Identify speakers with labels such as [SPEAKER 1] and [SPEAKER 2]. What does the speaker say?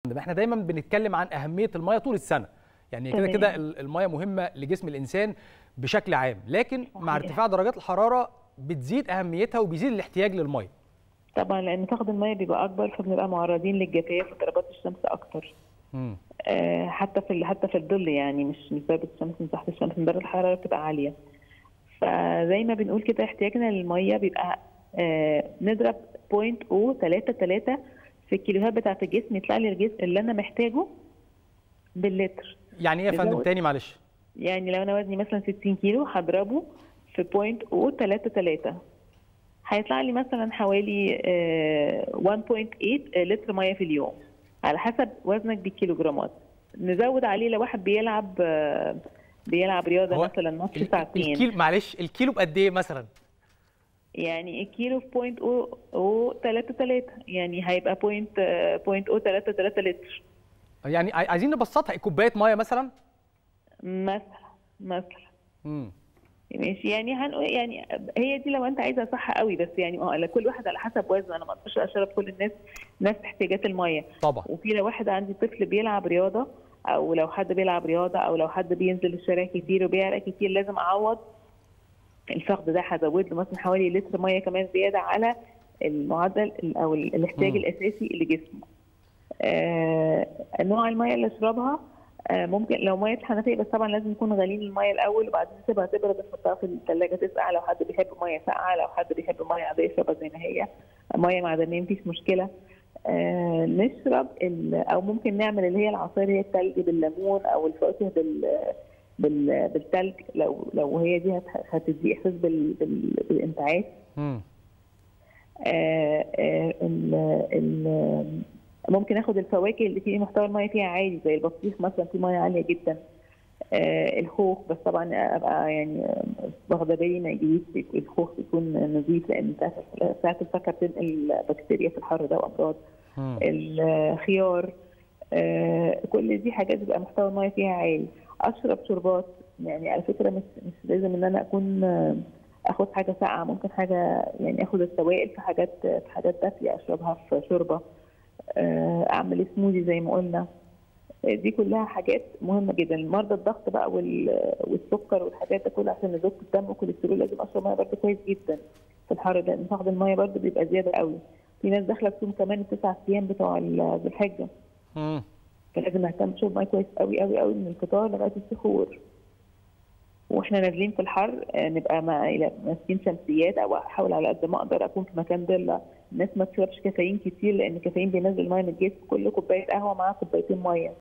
[SPEAKER 1] احنا دايما بنتكلم عن اهميه الميه طول السنه يعني كده
[SPEAKER 2] تمام.
[SPEAKER 1] كده ال- الميه مهمه لجسم الانسان بشكل عام لكن مع
[SPEAKER 2] صحيح.
[SPEAKER 1] ارتفاع درجات الحراره بتزيد اهميتها وبيزيد الاحتياج للميه
[SPEAKER 2] طبعا لان فقد الميه بيبقى اكبر فبنبقى معرضين للجفاف وضربات الشمس اكتر
[SPEAKER 1] مم.
[SPEAKER 2] آه، حتى في ال- حتى في الظل يعني مش مش ضربه الشمس من تحت الشمس من درجه الحراره بتبقى عاليه فزي ما بنقول كده احتياجنا للميه بيبقى آه، نضرب 0.033 في الكيلوهات بتاعه الجسم يطلع لي الجسم اللي انا محتاجه باللتر
[SPEAKER 1] يعني ايه يا فندم
[SPEAKER 2] نزود.
[SPEAKER 1] تاني معلش
[SPEAKER 2] يعني لو انا وزني مثلا 60 كيلو هضربه في 0.033 هيطلع لي مثلا حوالي آه، 1.8 لتر ميه في اليوم على حسب وزنك بالكيلوجرامات نزود عليه لو واحد بيلعب آه، بيلعب رياضه
[SPEAKER 1] هو
[SPEAKER 2] مثلا ماتش
[SPEAKER 1] ال-
[SPEAKER 2] ساعتين
[SPEAKER 1] الكيلو معلش الكيلو بقد ايه مثلا
[SPEAKER 2] يعني الكيلو في 0.033 يعني هيبقى 0.033 لتر
[SPEAKER 1] يعني عاي- عايزين نبسطها كوبايه ميه مثلا
[SPEAKER 2] مثلا مثلا
[SPEAKER 1] مم.
[SPEAKER 2] ماشي يعني هنقول يعني هي دي لو انت عايزها صح قوي بس يعني اه لا، كل واحد على حسب وزنه انا ما اقدرش اشرب كل الناس نفس احتياجات الميه
[SPEAKER 1] طبعا
[SPEAKER 2] وفي لو واحد عندي طفل بيلعب رياضه او لو حد بيلعب رياضه او لو حد بينزل الشارع كتير وبيعرق كتير لازم اعوض الفقد ده هزود له مثلا حوالي لتر ميه كمان زياده على المعدل ال- او ال- الاحتياج
[SPEAKER 1] مم.
[SPEAKER 2] الاساسي لجسمه. آه نوع الميه اللي اشربها آه ممكن لو ميه حنفيه بس طبعا لازم يكون غليل الميه الاول وبعدين نسيبها تبرد نحطها في الثلاجه تسقع لو حد بيحب ميه ساقعه لو حد بيحب ميه عاديه يشربها زي ما هي ميه معدنيه مفيش مشكله آه نشرب ال- او ممكن نعمل اللي هي العصير هي التلج بالليمون او الفواكه بال بال بالتلج لو لو هي دي هت- هتدي احساس بال بال بالانتعاش
[SPEAKER 1] مم.
[SPEAKER 2] آه، آه، ال- ال- ممكن اخد الفواكه اللي فيه محتوى الميه فيها عالي زي البطيخ مثلا فيه ميه عاليه جدا آه، الخوخ بس طبعا ابقى يعني آه، واخده بالي ما يجيش الخوخ يكون نظيف لان ساعة- ساعه الفاكهه بتنقل بكتيريا في الحر ده وامراض
[SPEAKER 1] مم.
[SPEAKER 2] الخيار آه، كل دي حاجات بيبقى محتوى الميه فيها عالي اشرب شربات يعني على فكره مش مش لازم ان انا اكون آه، اخد حاجه ساقعه ممكن حاجه يعني اخد السوائل في حاجات في حاجات دافيه اشربها في شوربه آه، اعمل سموذي زي ما قلنا آه، دي كلها حاجات مهمه جدا مرضى الضغط بقى وال- والسكر والحاجات ده كلها عشان نزود الدم والكوليسترول لازم اشرب ميه برضه كويس جدا في الحر ده لان فقد الميه برضه بيبقى زياده قوي في ناس داخله تصوم كمان التسع ايام بتوع ال- ذي الحجه
[SPEAKER 1] مم.
[SPEAKER 2] فلازم نهتم بشرب ميه كويس قوي قوي قوي من الفطار لغايه السحور واحنا نازلين في الحر آه، نبقى مع- ماسكين شمسيات او احاول على قد ما اقدر اكون في مكان ضله الناس ما تشربش كافيين كتير لان الكافيين بينزل ميه من الجسم كل كوبايه قهوه معاها كوبايتين ميه